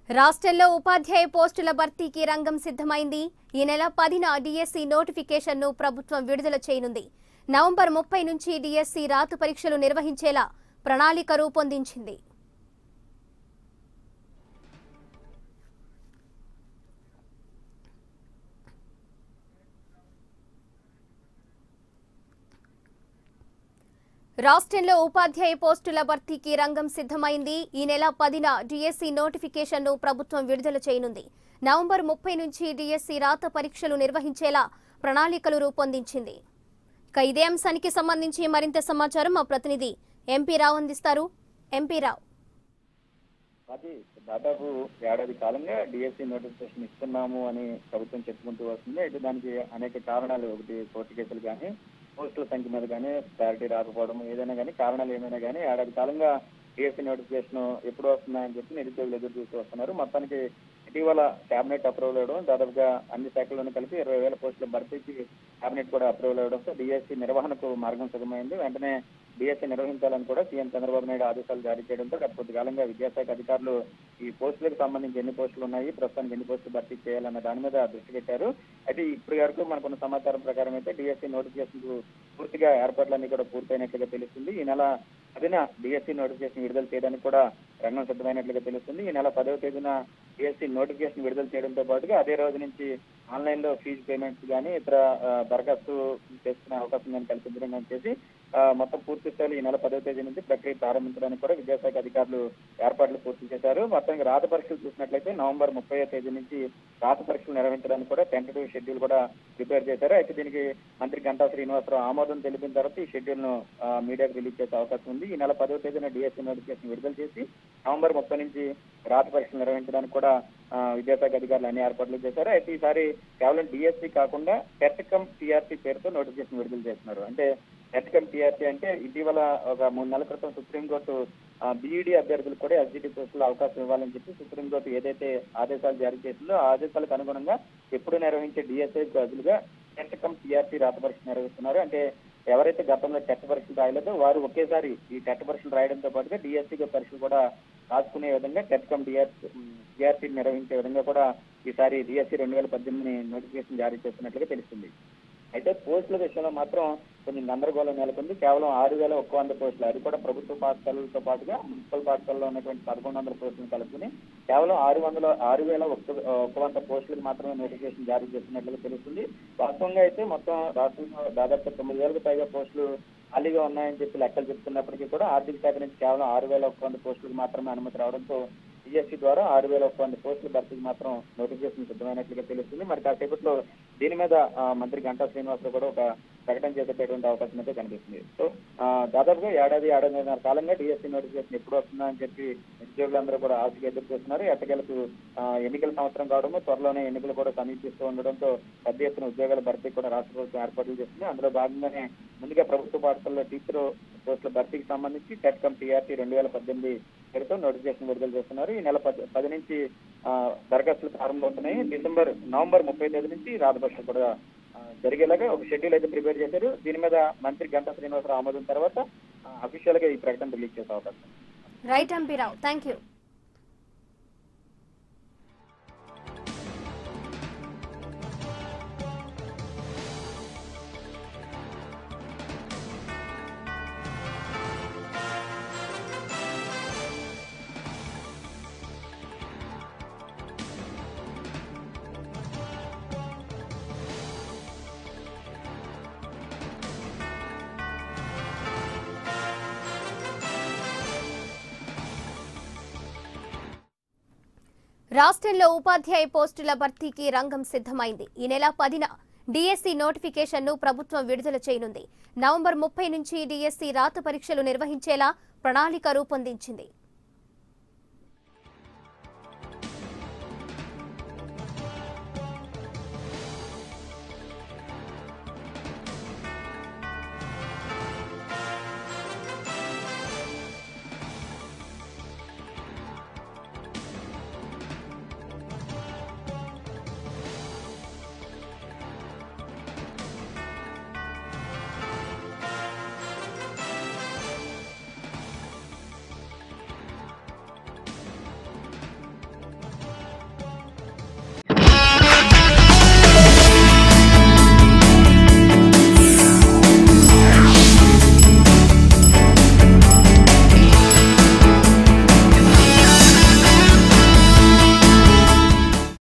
రాష్ట్రంలో ఉపాధ్యాయ పోస్టుల భర్తీకి రంగం సిద్ధమైంది ఈ నెల పదిన డిఎస్సి నోటిఫికేషన్ను ప్రభుత్వం విడుదల చేయనుంది నవంబర్ ముప్పై నుంచి డిఎస్సి రాతు పరీక్షలు నిర్వహించేలా ప్రణాళిక రూపొందించింది రాష్ట్రంలో ఉపాధ్యాయ పోస్టుల భర్తీకి రంగం సిద్ధమైంది ఈ నెల పదిన డిఎస్సి నోటిఫికేషన్ను ప్రభుత్వం విడుదల చేయనుంది నవంబర్ ముప్పై నుంచి డిఎస్సి రాత పరీక్షలు నిర్వహించేలా ప్రణాళికలు రూపొందించింది ఇక ఇదే అంశానికి సంబంధించి మరింత సమాచారం మా ప్రతినిధి ఎంపీ రావు అందిస్తారు ఎంపీ రావు అది దాదాపు ఏడాది కాలంగా డిఎస్సి నోటిఫికేషన్ ఇస్తున్నాము అని ప్రభుత్వం చెప్పుకుంటూ వస్తుంది అయితే దానికి అనేక కారణాలు ఒకటి కోర్టు కేసులు కానీ పోస్టుల సంఖ్య మీద కానీ క్లారిటీ రాకపోవడం ఏదైనా కానీ కారణాలు ఏమైనా కానీ ఏడాది కాలంగా డిఎస్సి నోటిఫికేషన్ ఎప్పుడు వస్తున్నాయని చెప్పి నిరుద్యోగులు ఎదురు చూస్తూ వస్తున్నారు మొత్తానికి ఇటీవల కేబినెట్ అప్రూవల్ అవ్వడం దాదాపుగా అన్ని శాఖల్లోనూ కలిపి ఇరవై వేల పోస్టుల భర్తీకి కేబినెట్ కూడా అప్రూవల్ అవ్వడంతో డిఎస్సి నిర్వహణకు మార్గం సుగమైంది వెంటనే డిఎస్సి నిర్వహించాలని కూడా సీఎం చంద్రబాబు నాయుడు ఆదేశాలు జారీ చేయడంతో గత కొద్ది కాలంగా విద్యాశాఖ అధికారులు ఈ పోస్టులకు సంబంధించి ఎన్ని పోస్టులు ఉన్నాయి ప్రస్తుతానికి ఎన్ని పోస్టులు భర్తీ చేయాలన్న దాని మీద దృష్టి పెట్టారు అయితే ఇప్పటి వరకు మనకున్న సమాచారం ప్రకారం అయితే డిఎస్సి నోటిఫికేషన్ పూర్తిగా ఏర్పాట్లన్నీ కూడా పూర్తయినట్లుగా తెలుస్తుంది ఈ నెల పదిన డిఎస్సి నోటిఫికేషన్ విడుదల చేయడానికి కూడా రంగం సిద్ధమైనట్లుగా తెలుస్తుంది ఈ నెల పదవ తేదీన డిఎస్సి నోటిఫికేషన్ విడుదల చేయడంతో పాటుగా అదే రోజు నుంచి ఆన్లైన్ లో ఫీజు పేమెంట్స్ కానీ ఇతర ఆ, దరఖాస్తు చేసుకునే అవకాశం కానీ కల్పించడం కానీ చేసి ఆ, మొత్తం పూర్తి స్థాయిలో ఈ నెల పదవ తేదీ నుంచి ప్రక్రియ ప్రారంభించడానికి కూడా విద్యాశాఖ అధికారులు ఏర్పాట్లు పూర్తి చేశారు మొత్తానికి రాత పరీక్షలు చూసినట్లయితే నవంబర్ ముప్పై తేదీ నుంచి రాత పరీక్షలు నిర్వహించడానికి కూడా టెంటటివ్ షెడ్యూల్ కూడా ప్రిపేర్ చేశారు అయితే దీనికి మంత్రి గంటా శ్రీనివాసరావు ఆమోదం తెలిపిన తర్వాత ఈ షెడ్యూల్ ను ఆ, మీడియాకు రిలీజ్ చేసే అవకాశం ఉంది ఈ నెల పదవ తేదీన డిఎస్సీ నోటిఫికేషన్ విడుదల చేసి నవంబర్ ముప్పై నుంచి రాత పరీక్షలు నిర్వహించడానికి కూడా ఆ, విద్యాశాఖ అధికారులు అన్ని ఏర్పాట్లు చేశారు అయితే ఈసారి కేవలం డిఎస్సీ కాకుండా టెట్కమ్ టీఆర్సీ పేరుతో నోటిఫికేషన్ విడుదల చేస్తున్నారు అంటే టెట్కమ్ టీఆర్సీ అంటే ఇటీవల ఒక మూడు నెలల క్రితం సుప్రీంకోర్టు బీఈడీ అభ్యర్థులకు కూడా ఎస్జిటి పోస్టులో అవకాశం ఇవ్వాలని చెప్పి సుప్రీంకోర్టు ఏదైతే ఆదేశాలు జారీ చేసిందో ఆ ఆదేశాలకు అనుగుణంగా ఎప్పుడు నిర్వహించే డిఎస్ఐ బదులుగా టెట్కమ్ టీఆర్సీ రాత పరీక్ష నిర్వహిస్తున్నారు అంటే ఎవరైతే గతంలో టెట్ పరీక్షలు రాయలేదో వారు ఒకేసారి ఈ టెట్ పరీక్షలు రాయడంతో పాటుగా డిఎస్సీ పరీక్షలు కూడా రాసుకునే విధంగా టెట్కమ్ డిఆర్సీ డిఆర్సీ నిర్వహించే విధంగా కూడా ఈసారి డిఎస్సీ రెండు వేల పద్దెనిమిది నోటిఫికేషన్ జారీ చేస్తున్నట్లుగా తెలుస్తుంది అయితే పోస్టుల విషయంలో మాత్రం కొంచెం గందరగోళం నెలకొంది కేవలం ఆరు వేల ఒక్క వంద పోస్టులు అది కూడా ప్రభుత్వ పాఠశాలలతో పాటుగా మున్సిపల్ పాఠశాలలో ఉన్నటువంటి పదకొండు వందల పోస్టులను కలుపుకుని కేవలం ఆరు వందల ఆరు వేల ఒక్క ఒక్క వంద పోస్టులకు మాత్రమే నోటిఫికేషన్ జారీ చేస్తున్నట్లుగా తెలుస్తుంది వాస్తవంగా అయితే మొత్తం రాష్ట్రంలో దాదాపు తొమ్మిది వేలకు పైగా పోస్టులు ఖాళీగా ఉన్నాయని చెప్పి లెక్కలు చెప్తున్నప్పటికీ కూడా ఆర్థిక శాఖ నుంచి కేవలం ఆరు వేల ఒక్క వంద పోస్టులకు మాత్రమే అనుమతి రావడంతో డిఎస్సీ ద్వారా ఆరు వేల ఒక్క వంద పోస్టుల భర్తీకి మాత్రం నోటిఫికేషన్ సిద్ధమైనట్లుగా తెలుస్తుంది మరి కాసేపట్లో దీని మీద ఆ, మంత్రి గంటా శ్రీనివాసరావు కూడా ఒక ప్రకటన చేసేటటువంటి అవకాశం అయితే కనిపిస్తుంది సో ఆ, దాదాపుగా ఏడాది ఏడాదిన్నర కాలంగా డిఎస్సీ నోటిఫికేషన్ ఎప్పుడు వస్తుందా అని చెప్పి నిరుద్యోగులందరూ కూడా ఆశగా ఎదురు చూస్తున్నారు ఎట్టకేలకు ఆ, ఎన్నికల సంవత్సరం కావడము త్వరలోనే ఎన్నికలు కూడా సమీపిస్తూ ఉండడంతో పెద్ద ఎత్తున ఉద్యోగాల భర్తీ కూడా రాష్ట్ర ప్రభుత్వం ఏర్పాట్లు చేస్తుంది అందులో భాగంగానే ముందుగా ప్రభుత్వ పాఠశాలలో టీచర్ పోస్టుల భర్తీకి సంబంధించి టెట్కమ్ టీఆర్టీ రెండు వేల పద్దెనిమిది పేరుతో నోటిఫికేషన్ విడుదల చేస్తున్నారు ఈ నెల పది పది నుంచి ఆ, దరఖాస్తులు ప్రారంభమవుతున్నాయి డిసెంబర్ నవంబర్ ముప్పై తేదీ నుంచి రాతపరీక్షలు కూడా ఆ, జరిగేలాగా ఒక షెడ్యూల్ అయితే ప్రిపేర్ చేశారు దీని మీద మంత్రి గంటా శ్రీనివాసరావు ఆమోదం తర్వాత అఫీషియల్ గా ఈ ప్రకటన రిలీజ్ చేసే అవకాశం ఉంది. Right MP Rao thank you రాష్ట్రంలో ఉపాధ్యాయ పోస్టుల భర్తీకి రంగం సిద్ధమైంది ఈ నెల పదిన డిఎస్సి నోటిఫికేషన్ను ప్రభుత్వం విడుదల చేయనుంది నవంబర్ ముప్పై నుంచి డిఎస్సి రాత పరీక్షలు నిర్వహించేలా ప్రణాళిక రూపొందించింది